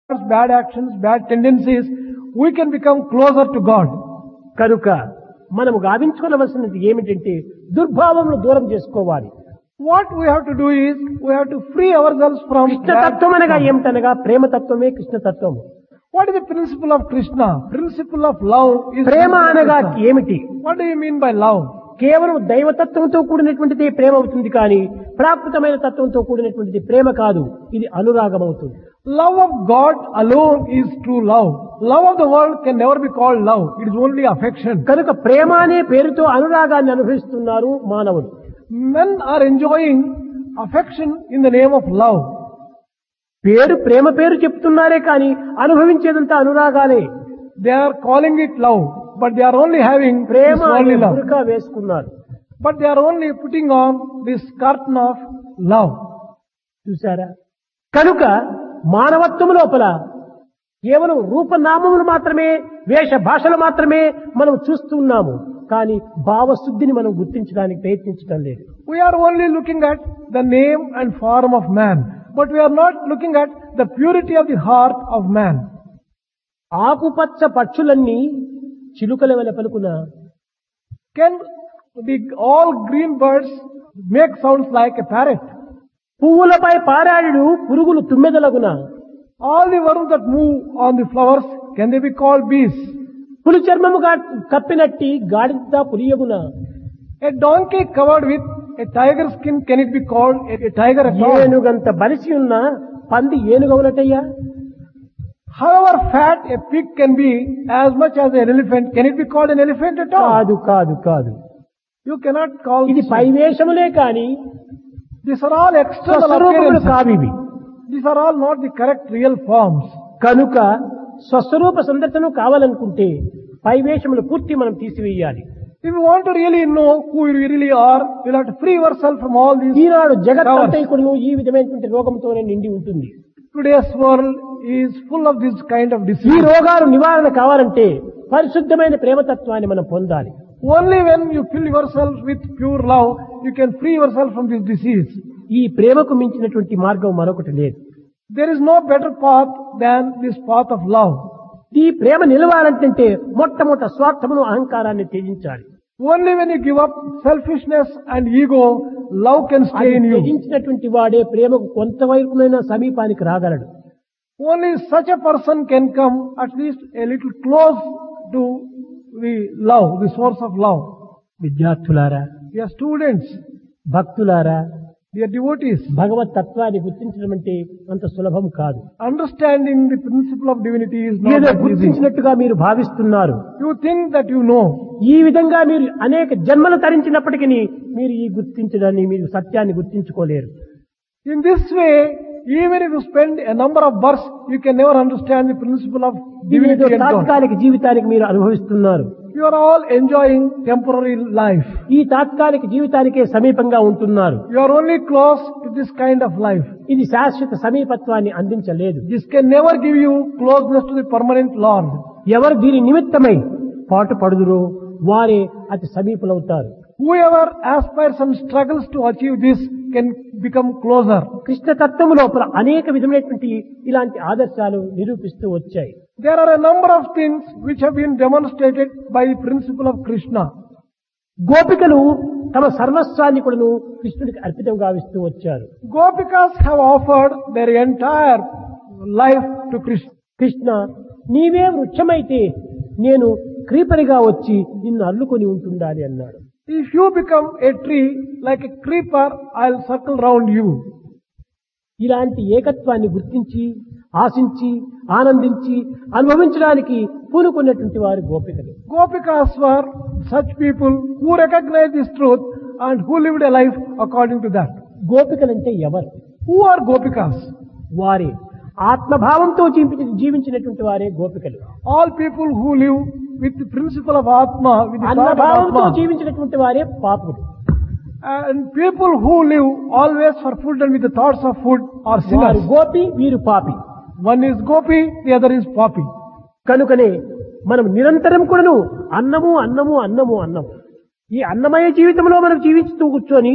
bad actions, bad tendencies, we can become closer to God. కనుక మనము గావించుకోవలసినది ఏమిటంటే దుర్భావమును దూరం చేసుకోవాలి What we have to do is, we have to free ourselves from bad కృష్ణతత్వం అనగా ఏమిటనగా ప్రేమతత్వమే కృష్ణతత్వము What is the principle of Krishna? Principle of love is Prema principle of అనగా Krishna. ఏమిటి What do you mean by love? కేవలం దైవతత్వంతో కూడినటువంటిది ప్రేమ అవుతుంది కానీ ప్రాకృతమైన తత్వంతో కూడినటువంటిది ప్రేమ కాదు ఇది అనురాగం అవుతుంది Love of God alone is true love. Love of the world can never be called love. It is only affection. కనుక ప్రేమ అనే పేరుతో అనురాగాన్ని అనుభవిస్తున్నారు మానవులు Men are enjoying affection in the name of love. పేరు ప్రేమ పేరు చెప్తున్నారే కానీ అనుభవించేదంతా అనురాగాలే They are calling it love, but they are only having Prema this అనే only love. బురకా వేసుకున్నారు But they are only putting on this curtain of love. చూసారా కనుక మానవత్వం లోపల కేవలం రూపనామములు మాత్రమే వేష భాషలు మాత్రమే మనం చూస్తున్నాము కానీ భావశుద్ధిని మనం గుర్తించడానికి ప్రయత్నించడం లేదు We are only looking at the name and form of man, but we are not looking at the purity of the heart of man. ఆకుపచ్చ పక్షులన్నీ చిలుకల వలె పలుకున Can the all green birds make sounds like a parrot? పువ్వులపై పారాడు పురుగులు తుమ్మెదలగున All the worms that move on the flowers, can they be called bees? పులి చర్మముగా కప్పినట్టి గాడిద పులియగున A donkey covered with a tiger skin, can it be called a, a tiger at all? ఏనుగంత బలిసి ఉన్న పంది ఏనుగవునటయ్యా However fat a pig can be, as much as an elephant, can it be called an elephant at all? కాదు కాదు కాదు You cannot call ఇది this. పైవేషములే కాని These are all external స్వస్వరూపములు appearances. కావివి These are all not the correct real forms. కనుక స్వస్వరూప సందర్శనం కావాలనుకుంటే పైవేషములు పూర్తి మనం తీసివేయాలి If you want to really know who you really are, you'll have to free yourself from all these. Eenadu Covers. జగత్తంతైకుడును ఈ విధమైనటువంటి రోగంతోనే నిండి ఉంటుంది Today's world is full of this kind of ఈ disease. రోగాలు నివారణ కావాలంటే పరిశుద్ధమైన ప్రేమతత్వాన్ని మనం పొందాలి Only when you fill yourself with pure love, you can free yourself from this disease. ఈ ప్రేమకు మించినటువంటి మార్గం మరొకటి లేదు There is no better path than this path of love. ఈ ప్రేమ నిలవాలంటే మొట్టమొదట స్వార్థమును అహంకారాన్ని త్యజించాలి Only when you give up selfishness and ego, love can అది stay in you. త్యజించినటువంటి వాడే ప్రేమకు కొంతవరకునైనా సమీపానికి రాగలడు Only such a person can come at least a little close to the love, the source of love. విద్యార్థులారా We are students, భక్తులారా we are devotees. భగవత్ తత్వాన్ని గుర్తించడం అంటే అంత సులభం కాదు Understanding the principle of divinity is not ఏదో that easy. గుర్తించినట్టుగా మీరు భావిస్తున్నారు You think that you know. ఈ విధంగా మీరు అనేక జన్మలు తరించినప్పటికీ మీరు ఈ గుర్తించడాన్ని మీరు సత్యాన్ని గుర్తించుకోలేరు In this way, even if you spend a number of births, you can never understand the principle of ఇది ఏదో divinity and God. తాత్కాలిక జీవితానికి మీరు అనుభవిస్తున్నారు You are all enjoying temporary life. ఈ తాత్కాలిక జీవితానికే సమీపంగా ఉంటున్నారు You are only close to this kind of life. ఇది శాశ్వత సమీపత్వాన్ని అందించలేదు This can never give you closeness to the permanent Lord. ఎవరు దీని నిమిత్తమై పాటు పడుదురో వారే అతి సమీపులవుతారు Whoever aspires and struggles to achieve this can become closer. కృష్ణతత్వము లోపల అనేక విధమైనటువంటి ఇలాంటి ఆదర్శాలు నిరూపిస్తూ వచ్చాయి There are a number of things which have been demonstrated by the principle of Krishna. గోపికలు తమ సర్వస్వాన్ని కూడాను కృష్ణుడికి అర్పితం గావిస్తూ వచ్చారు Gopikas have offered their entire life to Krishna. Krishna నీవే వృక్షమైతే నేను క్రీపరిగా వచ్చి నిన్ను అల్లుకొని ఉంటుండాలి అన్నాడు If you become a tree like a creeper, I'll circle round you. ఇలాంటి ఏకత్వాన్ని గుర్తించి ఆశించి ఆనందించి అనుభవించడానికి పూనుకున్నటువంటి వారు గోపికలు Gopikas were such people who recognized this truth and who lived a life according to that. గోపికలంటే ఎవరు Who are Gopikas? వారే ఆత్మభావంతో జీవి- జీవించినటువంటి వారే గోపికలు All people who live with the principle of Atma, with the thought of అన్నభావంతో Atma. జీవించినటువంటి వారే పాపులు And people who live always for food and with the thoughts of food are వారు sinners. Gopi వీరు పాపి One is Gopi, the other is Papi. కనుకనే మనం నిరంతరం కూడాను అన్నము అన్నము అన్నము అన్నము ఈ అన్నమయ జీవితంలో మనం జీవిస్తూ కూర్చొని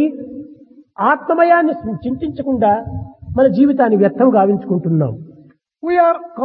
ఆత్మమయాన్ని చింతించకుండా మన జీవితాన్ని వ్యర్థం గావించుకుంటున్నాం We are